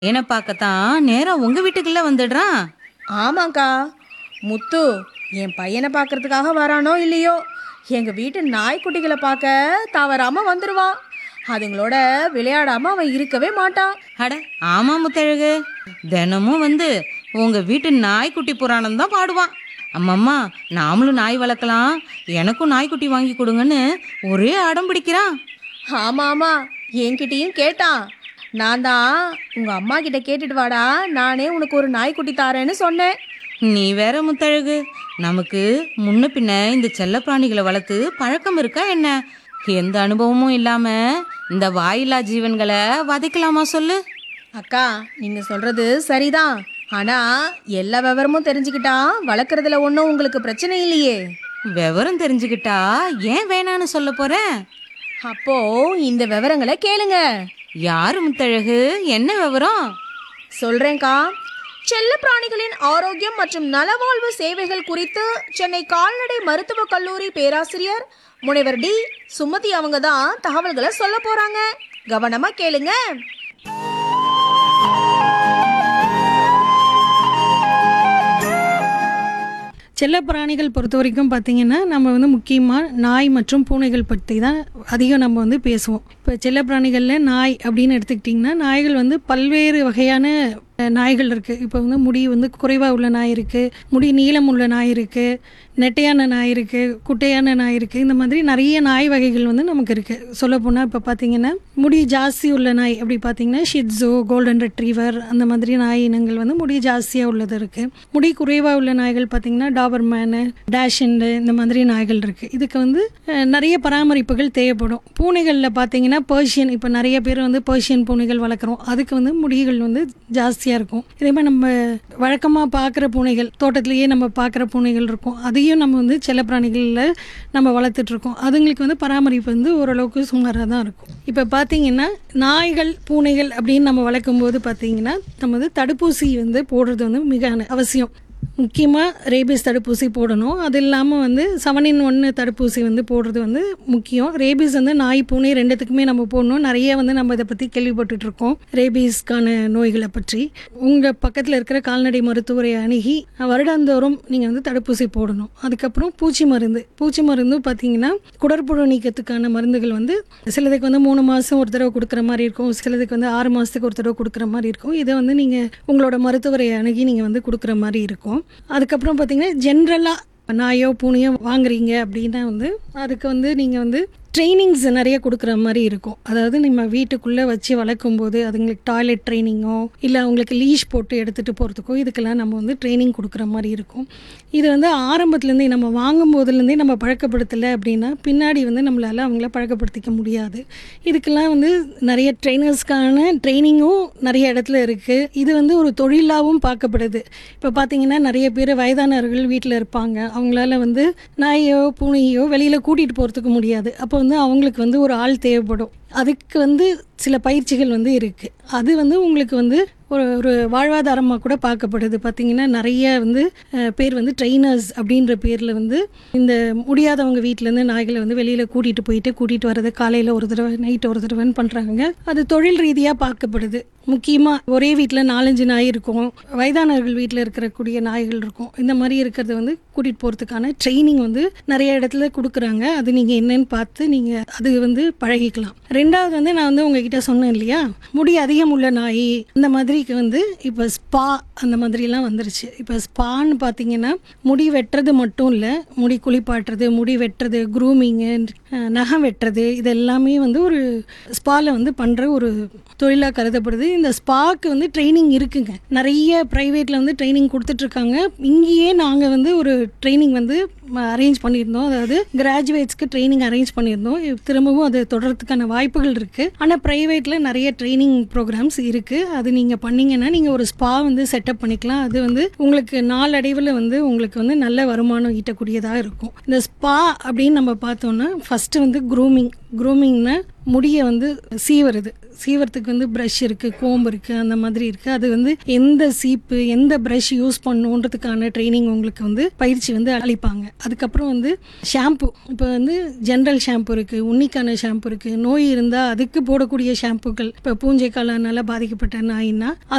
என்ன பார்க்கத்தான் நேரா உங்க வீட்டுக்குள்ள வந்துடுறான் ஆமாக்கா முத்து என் பையனை பார்க்கறதுக்காக வரானோ இல்லையோ எங்கள் வீட்டு நாய்க்குட்டிகளை பார்க்க தவறாம வந்துடுவான் அதுங்களோட விளையாடாம அவன் இருக்கவே மாட்டான் அட ஆமா முத்தழகு தினமும் வந்து உங்க வீட்டு நாய்க்குட்டி புராணம் தான் பாடுவான் அம்மம்மா நாமளும் நாய் வளர்க்கலாம் எனக்கும் நாய்க்குட்டி வாங்கி கொடுங்கன்னு ஒரே அடம் பிடிக்கிறான் ஆமா ஆமா என்கிட்டயும் கேட்டான் நான் தான் உங்க அம்மா கிட்ட கேட்டுட்டு வாடா நானே உனக்கு ஒரு நாய்க்குட்டி தாரேன்னு சொன்னேன் நீ வேற முத்தழகு நமக்கு முன்ன பின்ன இந்த செல்ல பிராணிகளை வளர்த்து பழக்கம் இருக்கா என்ன எந்த அனுபவமும் இல்லாம இந்த வாயில்லா ஜீவன்களை வதைக்கலாமா சொல்லு அக்கா நீங்க சொல்றது சரிதான் ஆனா எல்லா விவரமும் தெரிஞ்சுக்கிட்டா வளர்க்குறதுல ஒன்றும் உங்களுக்கு பிரச்சனை இல்லையே விவரம் தெரிஞ்சுக்கிட்டா ஏன் வேணான்னு சொல்ல போற அப்போ இந்த விவரங்களை கேளுங்க யாரு முத்தழகு என்ன விவரம் சொல்றேன்க்கா செல்ல பிராணிகளின் ஆரோக்கியம் மற்றும் நலவாழ்வு சேவைகள் குறித்து சென்னை கால்நடை மருத்துவக் கல்லூரி பேராசிரியர் முனைவர் டி சுமதி அவங்க தான் தகவல்களை சொல்ல போறாங்க கவனமா கேளுங்க செல்லப்பிராணிகள் பொறுத்த வரைக்கும் பார்த்தீங்கன்னா நம்ம வந்து முக்கியமாக நாய் மற்றும் பூனைகள் பற்றி தான் அதிகம் நம்ம வந்து பேசுவோம் இப்போ செல்லப்பிராணிகளில் நாய் அப்படின்னு எடுத்துக்கிட்டிங்கன்னா நாய்கள் வந்து பல்வேறு வகையான அஹ், நாய்கள் இருக்குது இப்போ வந்து முடி வந்து குறைவாக உள்ள நாய் இருக்குது முடி நீளம் உள்ள நாய் இருக்குது நெட்டையான நாய் இருக்குது குட்டையான நாய் இருக்குது இந்த மாதிரி நிறைய நாய் வகைகள் வந்து நமக்கு இருக்குது சொல்லப்போனால் இப்போ பார்த்தீங்கன்னா முடி ஜாஸ்தி உள்ள நாய் அப்படி பார்த்தீங்கன்னா ஷிட்ஸோ கோல்டன் ரெட்ரீவர் அந்த மாதிரி நாய் இனங்கள் வந்து முடி ஜாஸ்தியாக உள்ளது இருக்குது முடி குறைவாக உள்ள நாய்கள் பார்த்தீங்கன்னா டாபர்மேனு டேஷண்டு இந்த மாதிரி நாய்கள் இருக்குது இதுக்கு வந்து அஹ், நிறைய பராமரிப்புகள் தேவைப்படும் பூனைகளில் பார்த்தீங்கன்னா பர்ஷியன் இப்போ நிறைய பேர் வந்து பர்ஷியன் பூனைகள் வளர்க்குறோம் அதுக்கு வந்து முடிகள் வந்து ஜாஸ்தியாக இருக்கும் இதே மாதிரி நம்ம வழக்கமாக பார்க்குற பூனைகள் தோட்டத்திலேயே நம்ம பார்க்குற பூனைகள் இருக்கும் அதையும் நம்ம வந்து செல்லப்பிராணிகளில் நம்ம வளர்த்துட்ருக்கோம் அதுங்களுக்கு வந்து பராமரிப்பு வந்து ஓரளவுக்கு சுமாராக தான் இருக்கும் இப்போ பார்த்தீங்கன்னா நாய்கள் பூனைகள் அப்படின்னு நம்ம வளர்க்கும்போது பார்த்தீங்கன்னா நம்ம வந்து தடுப்பூசி வந்து போடுறது வந்து மிக அவசியம் முக்கியமாக ரேபீஸ் தடுப்பூசி போடணும் அது இல்லாமல் வந்து செவன் இன் ஒன்று தடுப்பூசி வந்து போடுறது வந்து முக்கியம் ரேபீஸ் வந்து நாய் பூனை ரெண்டுத்துக்குமே நம்ம போடணும் நிறைய வந்து நம்ம இதை பற்றி கேள்விப்பட்டுட்ருக்கோம் ரேபீஸ்க்கான நோய்களை பற்றி உங்கள் பக்கத்தில் இருக்கிற கால்நடை மருத்துவரை அணுகி வருடாந்தோறும் நீங்கள் வந்து தடுப்பூசி போடணும் அதுக்கப்புறம் பூச்சி மருந்து பூச்சி மருந்து பார்த்தீங்கன்னா குடற்புழு நீக்கத்துக்கான மருந்துகள் வந்து சிலதுக்கு வந்து மூணு மாதம் ஒரு தடவை கொடுக்குற மாதிரி இருக்கும் சிலதுக்கு வந்து ஆறு மாதத்துக்கு ஒரு தடவை கொடுக்குற மாதிரி இருக்கும் இதை வந்து நீங்கள் உங்களோட மருத்துவரை அணுகி நீங்கள் வந்து கொடுக்குற மாதிரி இருக்கும் அதுக்கப்புறம் பார்த்தீங்கன்னா ஜென்ரலாக நாயோ பூனையோ வாங்குறீங்க அப்படின்னா வந்து அதுக்கு வந்து நீங்கள் வந்து ட்ரைனிங்ஸ் நிறைய கொடுக்குற மாதிரி இருக்கும் அதாவது நம்ம வீட்டுக்குள்ளே வச்சு வளர்க்கும் போது அதுங்களுக்கு டாய்லெட் ட்ரைனிங்கோ இல்லை அவங்களுக்கு லீஷ் போட்டு எடுத்துகிட்டு போகிறதுக்கோ இதுக்கெல்லாம் நம்ம வந்து ட்ரைனிங் கொடுக்குற மாதிரி இருக்கும் இது வந்து ஆரம்பத்துலேருந்தே நம்ம வாங்கும் போதுலேருந்தே நம்ம பழக்கப்படுத்தலை அப்படின்னா பின்னாடி வந்து நம்மளால் அவங்கள பழக்கப்படுத்திக்க முடியாது இதுக்கெல்லாம் வந்து நிறைய ட்ரைனர்ஸ்க்கான ட்ரைனிங்கும் நிறைய இடத்துல இருக்குது இது வந்து ஒரு தொழிலாகவும் பார்க்கப்படுது இப்போ பார்த்தீங்கன்னா நிறைய பேர் வயதானவர்கள் வீட்டில் இருப்பாங்க அவங்களால வந்து நாயோ பூனையோ வெளியில் கூட்டிகிட்டு போகிறதுக்கு முடியாது அப்போ வந்து அவங்களுக்கு வந்து ஒரு ஆள் தேவைப்படும் அதுக்கு வந்து சில பயிற்சிகள் வந்து இருக்குது அது வந்து உங்களுக்கு வந்து ஒரு ஒரு வாழ்வாதாரமாக கூட பார்க்கப்படுது பார்த்தீங்கன்னா நிறைய வந்து அஹ், பேர் வந்து ட்ரெயினர்ஸ் அப்படின்ற பேரில் வந்து இந்த முடியாதவங்க வீட்டிலேருந்து நாய்களை வந்து வெளியில் கூட்டிகிட்டு போயிட்டு கூட்டிகிட்டு வரது காலையில் ஒரு தடவை நைட் ஒரு தடவைன்னு பண்ணுறாங்க அது தொழில் ரீதியாக பார்க்கப்படுது முக்கியமாக ஒரே வீட்டில் நாலஞ்சு நாய் இருக்கும் வயதானவர்கள் வீட்டில் இருக்கக்கூடிய நாய்கள் இருக்கும் இந்த மாதிரி இருக்கிறது வந்து கூட்டிகிட்டு போகிறதுக்கான ட்ரைனிங் வந்து நிறைய இடத்துல கொடுக்குறாங்க அது நீங்கள் என்னன்னு பார்த்து நீங்கள் அது வந்து பழகிக்கலாம் ரெண்டாவது வந்து நான் வந்து உங்ககிட்ட சொன்னேன் இல்லையா முடி அதிகம் உள்ள நாய் அந்த மாதிரிக்கு வந்து இப்போ ஸ்பா அந்த மாதிரிலாம் வந்துருச்சு இப்போ ஸ்பான்னு பார்த்தீங்கன்னா முடி வெட்டுறது மட்டும் இல்லை முடி குளிப்பாட்டுறது முடி வெட்டுறது க்ரூமிங்கு நகம் வெட்டுறது இது எல்லாமே வந்து ஒரு ஸ்பாவில் வந்து பண்ணுற ஒரு தொழிலாக கருதப்படுது இந்த ஸ்பாக்கு வந்து ட்ரைனிங் இருக்குங்க நிறைய ப்ரைவேட்டில் வந்து ட்ரைனிங் கொடுத்துட்ருக்காங்க இங்கேயே நாங்கள் வந்து ஒரு ட்ரைனிங் வந்து அரேஞ்ச் பண்ணியிருந்தோம் அதாவது கிராஜுவேட்ஸ்க்கு ட்ரைனிங் அரேஞ்ச் பண்ணியிருந்தோம் இப்ப திரும்பவும் அது தொடர்றதுக்கான வாய்ப்புகள் இருக்குது ஆனால் ப்ரைவேட்டில் நிறைய ட்ரைனிங் ப்ரோக்ராம்ஸ் இருக்குது அது நீங்கள் பண்ணீங்கன்னா நீங்கள் ஒரு ஸ்பா வந்து செட்டப் பண்ணிக்கலாம் அது வந்து உங்களுக்கு நாளடைவில் வந்து உங்களுக்கு வந்து நல்ல வருமானம் ஈட்டக்கூடியதாக இருக்கும் இந்த ஸ்பா அப்படின்னு நம்ம பார்த்தோன்னா ஃபஸ்ட்டு வந்து க்ரூமிங் க்ரூமிங்னா முடியை வந்து சீவருது சீவரத்துக்கு வந்து ப்ரஷ் இருக்குது கோம்பு இருக்குது அந்த மாதிரி இருக்குது அது வந்து எந்த சீப்பு எந்த ப்ரஷ் யூஸ் பண்ணணுன்றதுக்கான ட்ரைனிங் உங்களுக்கு வந்து பயிற்சி வந்து அளிப்பாங்க அதுக்கப்புறம் வந்து ஷாம்பு இப்போ வந்து ஜென்ரல் ஷாம்பு இருக்குது உன்னிக்கான ஷாம்பு இருக்குது நோய் இருந்தால் அதுக்கு போடக்கூடிய ஷாம்புகள் இப்போ பூஞ்சை காளானால பாதிக்கப்பட்ட நாயின்னா